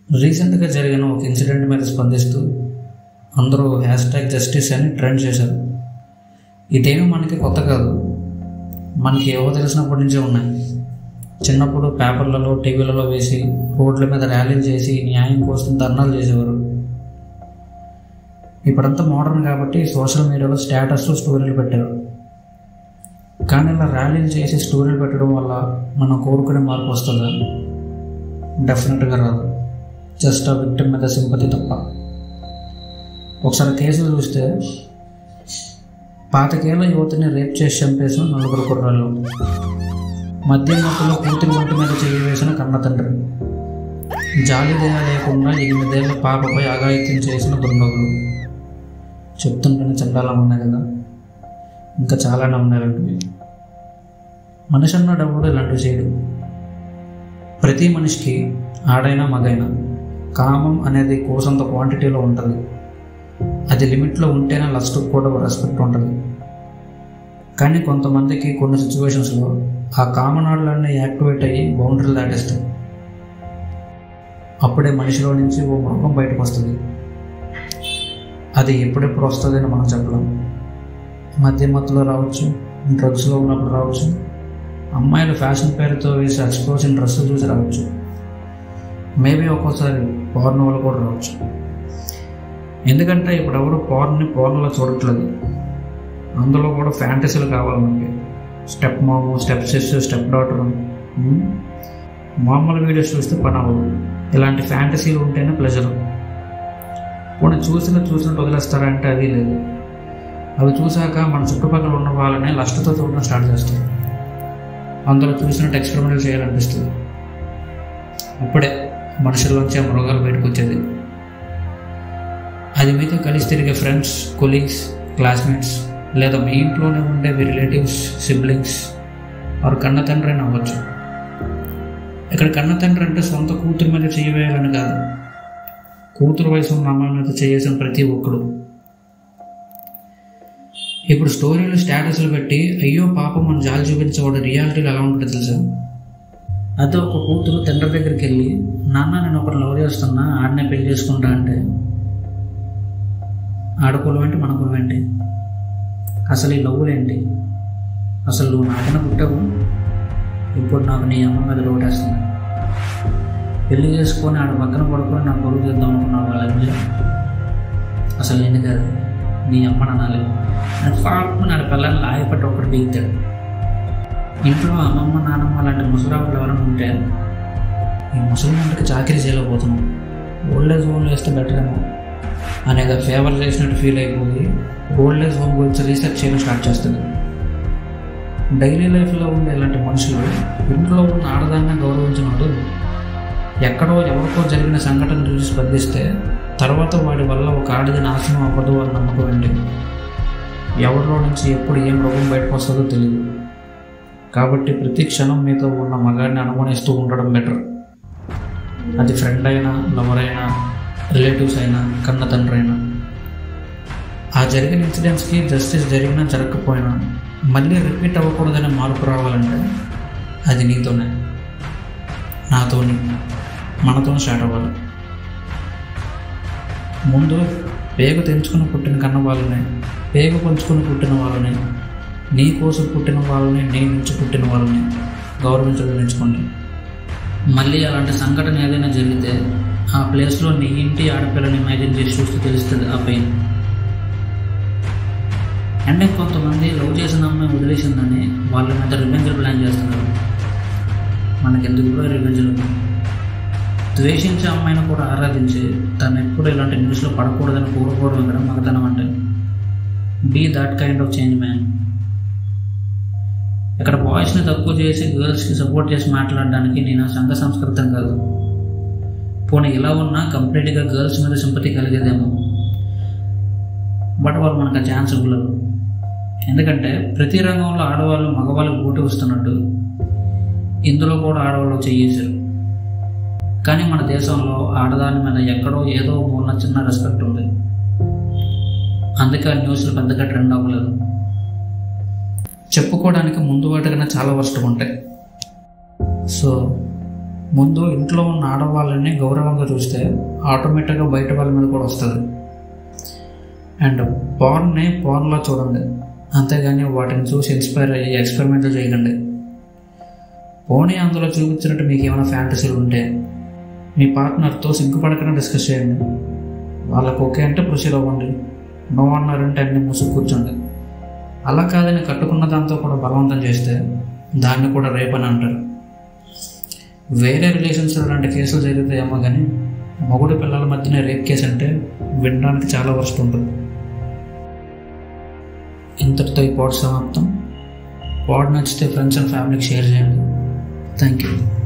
రీసెంట్గా జరిగిన ఒక ఇన్సిడెంట్ మీద స్పందిస్తూ అందరూ హ్యాష్ ట్యాగ్ జస్టిస్ అని ట్రెండ్ చేశారు ఇదేమీ మనకి కొత్త కాదు మనకి ఏవో తెలిసినప్పటి నుంచే ఉన్నాయి చిన్నప్పుడు పేపర్లలో టీవీలలో వేసి రోడ్ల మీద ర్యాలీలు చేసి న్యాయం కోసం ధర్నాలు చేసేవారు ఇప్పుడంతా మోడర్న్ కాబట్టి సోషల్ మీడియాలో స్టేటస్ స్టోరీలు పెట్టారు కానీ ఇలా ర్యాలీలు చేసి స్టోరీలు పెట్టడం వల్ల మనం కోరుకునే మార్పు వస్తుందా డెఫినెట్గా రాదు జస్ట్ ఆ విక్టిమ్ మీద సింపతి తప్ప ఒకసారి కేసులు చూస్తే పాతికేళ్ల యువతిని రేప్ చేసి చంపేసిన నలుగురు కుర్రాళ్ళు మద్యం మత్తులో కూతురి ఒంటి మీద చెయ్యి వేసిన కన్న తండ్రి జాలి దయ లేకుండా ఎనిమిదేళ్ల పాపపై అఘాయిత్యం చేసిన దుర్మగులు చెప్తుంటేనే చండాలం ఉన్నాయి కదా ఇంకా చాలానే ఉన్నాయి ఇలాంటివి మనిషి అన్నాడెవడు ఇలాంటివి చేయడు ప్రతి మనిషికి ఆడైనా మగైనా కామం అనేది కోసంత క్వాంటిటీలో ఉంటుంది అది లిమిట్లో ఉంటేనే లస్ట్ కూడా రెస్పెక్ట్ ఉంటుంది కానీ కొంతమందికి కొన్ని సిచ్యువేషన్స్లో ఆ కామన్ ఆడలన్నీ యాక్టివేట్ అయ్యి బౌండరీలు దాటేస్తాయి అప్పుడే మనిషిలో నుంచి ఓ మృగం బయటకు వస్తుంది అది ఎప్పుడెప్పుడు వస్తుందని మనం చెప్పలేం మధ్య మత్తులో రావచ్చు డ్రగ్స్లో ఉన్నప్పుడు రావచ్చు అమ్మాయిలు ఫ్యాషన్ పేరుతో వేసి ఎక్స్పోజింగ్ డ్రెస్ చూసి రావచ్చు మేబీ ఒక్కోసారి పౌర్ణ వల్ల కూడా రావచ్చు ఎందుకంటే ఇప్పుడు ఎవరు పౌర్ణని పౌర్ణలో చూడట్లేదు అందులో కూడా ఫ్యాంటసీలు కావాలి మనకి step mom step sis step daughter మామూలు వీడియోస్ చూస్తే పని అవ్వదు ఇలాంటి ఫ్యాంటసీలు ఉంటేనే ప్లెజర్ పోనీ చూసిన చూసినట్టు వదిలేస్తారంటే అది లేదు అవి చూశాక మన చుట్టుపక్కల ఉన్న వాళ్ళని లస్ట్తో చూడడం స్టార్ట్ చేస్తారు అందులో చూసినట్టు ఎక్స్పెరిమెంట్ చేయాలనిపిస్తుంది అప్పుడే మనుషుల్లోంచి ఆ మృగాలు బయటకు వచ్చేది అది మీతో కలిసి తిరిగే ఫ్రెండ్స్ కొలీగ్స్ క్లాస్మేట్స్ లేదా మీ ఇంట్లోనే ఉండే మీ రిలేటివ్స్ సిబ్లింగ్స్ వారు కన్న తండ్రి అని అవ్వచ్చు ఇక్కడ కన్న తండ్రి అంటే సొంత కూతురు మీద చేయవేయాలని కాదు కూతురు వయసు ఉన్న అమ్మాయి మీద చేసిన ప్రతి ఒక్కడు ఇప్పుడు స్టోరీలు స్టేటస్లు పెట్టి అయ్యో పాపం మన జాలి చూపించేవాడు రియాలిటీలో ఎలా ఉంటుంది తెలుసా అదే ఒక కూతురు తండ్రి దగ్గరికి వెళ్ళి నాన్న నేను ఒకరు లవ్ చేస్తున్నా ఆడనే పెళ్లి చేసుకుంటా అంటే ఆడకులం ఏంటి మన కులం ఏంటి అసలు ఈ లవ్వులు ఏంటి అసలు నువ్వు నాకన పుట్టావు ఇప్పుడు నాకు నీ అమ్మ మీద లోటేస్తుంది పెళ్లి చేసుకొని ఆడ పక్కన పడుకొని నాకు కొడుకు చేద్దాం అనుకున్నావు వాళ్ళ అసలు నేను కాదు నీ అమ్మ అనాలి నాకు పాపం నా పిల్లల్ని లాయపట్టి ఒకటి దిగుతాడు ఇంట్లో అమ్మమ్మ నాన్నమ్మ లాంటి ముసలాళ్ళు ఎవరైనా ఉంటే ఈ ముసలిమంటకి చాకరీ చేయలేకపోతున్నాం ఓల్డ్ ఏజ్ హోమ్లో వేస్తే బెటర్ ఏమో అనేది ఫేవర్ చేసినట్టు ఫీల్ అయిపోయి ఓల్డ్ ఏజ్ హోమ్ గురించి రీసెర్చ్ చేయడం స్టార్ట్ చేస్తుంది డైలీ లైఫ్లో ఉండే ఇలాంటి మనుషులు ఇంట్లో ఉన్న ఆడదాన్ని గౌరవించినట్టు ఎక్కడో ఎవరికో జరిగిన సంఘటన చూసి స్పందిస్తే తర్వాత వాడి వల్ల ఒక ఆడది నాశనం అవ్వదు అని నమ్మకం అండి ఎవరిలో నుంచి ఎప్పుడు ఏం రోగం బయటకు వస్తుందో తెలియదు కాబట్టి ప్రతి క్షణం మీతో ఉన్న మగాడిని అనుమానిస్తూ ఉండడం బెటర్ అది ఫ్రెండ్ అయినా లవర్ అయినా రిలేటివ్స్ అయినా కన్న తండ్రి అయినా ఆ జరిగిన ఇన్సిడెంట్స్కి జస్టిస్ జరిగినా జరగకపోయినా మళ్ళీ రిపీట్ అవ్వకూడదని మార్పు రావాలంటే అది నీతోనే నాతోని మనతో స్టార్ట్ అవ్వాలి ముందు పేగు తెంచుకుని పుట్టిన కన్న వాళ్ళని పేగు పంచుకుని పుట్టిన వాళ్ళని నీ కోసం పుట్టిన వాళ్ళని నీ నుంచి పుట్టిన వాళ్ళని గౌరవించడం నేర్చుకోండి మళ్ళీ అలాంటి సంఘటన ఏదైనా జరిగితే ఆ ప్లేస్లో నీ ఇంటి ఆడపిల్లని ఇమాజిన్ చేసి చూస్తే తెలుస్తుంది ఆ పెయిన్ అంటే కొంతమంది లవ్ చేసిన అమ్మాయి వదిలేసిందని వాళ్ళ మీద రివెంజ్ ప్లాన్ చేస్తున్నారు మనకెందుకు కూడా రివెంజ్లు ద్వేషించే అమ్మాయిని కూడా ఆరాధించి తను ఎప్పుడు ఇలాంటి న్యూస్లో పడకూడదని కోరుకోవడం ఇక్కడ మగతనం అంటే be that kind of change man ఇక్కడ బాయ్స్ని తక్కువ చేసి గర్ల్స్కి సపోర్ట్ చేసి మాట్లాడడానికి నేను సంఘ సంస్కృతం కాదు పోనీ ఇలా ఉన్నా కంప్లీట్గా గర్ల్స్ మీద సింపతి కలిగేదేమో బట్ వాళ్ళు మనకు ఆ ఛాన్స్ ఇవ్వలేదు ఎందుకంటే ప్రతి రంగంలో ఆడవాళ్ళు మగవాళ్ళకి పోటీ వస్తున్నట్టు ఇందులో కూడా ఆడవాళ్ళు చేయేశారు కానీ మన దేశంలో ఆడదాని మీద ఎక్కడో ఏదో మూలన చిన్న రెస్పెక్ట్ ఉంది అందుకే ఆ న్యూస్లు పెద్దగా ట్రెండ్ అవ్వలేదు చెప్పుకోవడానికి ముందు వాటికన్నా చాలా వర్స్ట్ ఉంటాయి సో ముందు ఇంట్లో ఉన్న ఆడవాళ్ళని గౌరవంగా చూస్తే ఆటోమేటిక్గా బయట వాళ్ళ మీద కూడా వస్తుంది అండ్ పార్న్ని పార్న్లో చూడండి అంతేగాని వాటిని చూసి ఇన్స్పైర్ అయ్యి ఎక్స్పెరిమెంట్లు చేయకండి పోనీ అందులో చూపించినట్టు మీకు ఏమైనా ఫ్యాంటసీలు ఉంటే మీ పార్ట్నర్తో సిగ్గుపడకుండా డిస్కస్ చేయండి వాళ్ళకు ఓకే అంటే ప్రొసీడ్ అవ్వండి నో అన్నారంటే అన్ని మూసుకు కూర్చోండి అలా కాదని కట్టుకున్న దాంతో కూడా బలవంతం చేస్తే దాన్ని కూడా రేప్ అని అంటారు వేరే రిలేషన్స్లో లాంటి కేసులు జరుగుతాయేమో కానీ మొగుడు పిల్లల మధ్యనే రేప్ కేసు అంటే వినడానికి చాలా వర్స్ట్ ఉంటుంది ఇంతటితో ఈ పాడ్ సమాప్తం పాడ్ నచ్చితే ఫ్రెండ్స్ అండ్ ఫ్యామిలీకి షేర్ చేయండి థ్యాంక్ యూ